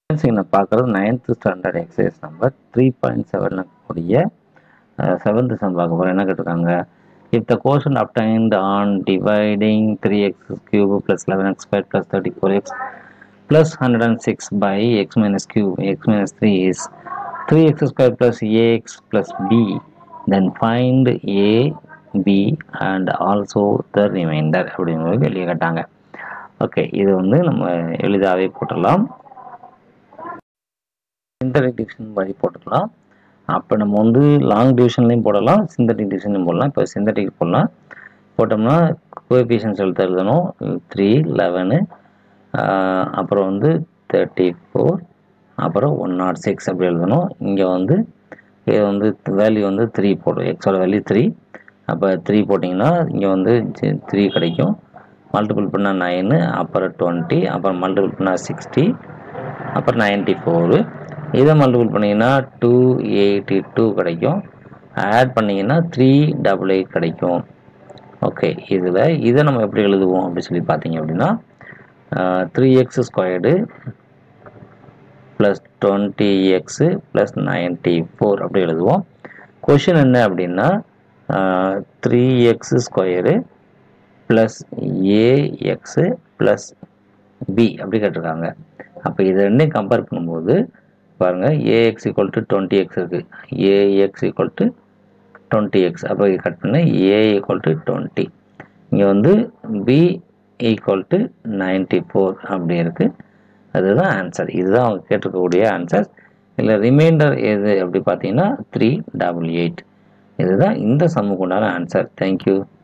இங்கே பார்க்குறது ninth standard exercise number three point செவனில் கூடிய செவன்த் சம் பார்க்க போகிறோம் என்ன கேட்டிருக்காங்க if the quotient obtained on dividing three x cube plus eleven x square plus thirty four x plus hundred and six by x minus cube x minus three is three x square plus a x plus b then find a b and also the reminder அப்படிங்கிறது வெளியே கேட்டாங்க okay இது வந்து நம்ம எளிதாகவே போட்டுடலாம் synthetic division வழி போட்டுக்கலாம் அப்போ நம்ம வந்து லாங் டிவிஷன்லையும் போடலாம் சிந்தடிக் டிவிஷன்லையும் போடலாம் இப்போ சிந்தடிக் போடலாம் போட்டோம்னா கோஎஃபிஷியன்ஸ் எழுத்து எழுதணும் த்ரீ லெவனு அப்புறம் வந்து தேர்ட்டி ஃபோர் அப்புறம் ஒன் நாட் சிக்ஸ் அப்படி எழுதணும் இங்கே வந்து இது வந்து வேல்யூ வந்து த்ரீ போடும் எக்ஸோட வேல்யூ த்ரீ அப்போ த்ரீ போட்டிங்கன்னா இங்கே வந்து த்ரீ கிடைக்கும் மல்டிபிள் பண்ணால் நைனு அப்புறம் டுவெண்ட்டி அப்புறம் மல்டிபிள் பண்ணால் சிக்ஸ்டி அப்புறம் நைன்ட்டி ஃபோரு இதை மல்டிபிள் பண்ணிங்கன்னா டூ எயிட்டி டூ கிடைக்கும் ஆட் பண்ணிங்கன்னா த்ரீ டபுள் எயிட் கிடைக்கும் ஓகே இதில் இதை நம்ம எப்படி எழுதுவோம் அப்படி சொல்லி பார்த்தீங்க அப்படின்னா three x squared plus twenty x plus ninety four அப்படி எழுதுவோம் கொஷின் என்ன அப்படின்னா three x square plus a x plus b அப்படி கேட்டிருக்காங்க அப்போ இது ரெண்டையும் கம்பேர் பண்ணும்போது பாருங்கள் a x equal to twenty x இருக்குது a x equal to twenty x அப்போ இது கட் பண்ண ஏ ஈக்குவல் டு டுவெண்ட்டி இங்கே வந்து b equal to ninety four அப்படி இருக்குது அதுதான் ஆன்சர் இதுதான் அவங்க கேட்டிருக்கக்கூடிய ஆன்சர் இல்லை ரிமைண்டர் எது அப்படி பார்த்தீங்கன்னா த்ரீ டபுள் எயிட் இதுதான் இந்த சம்முக்கு உண்டான ஆன்சர் தேங்க்யூ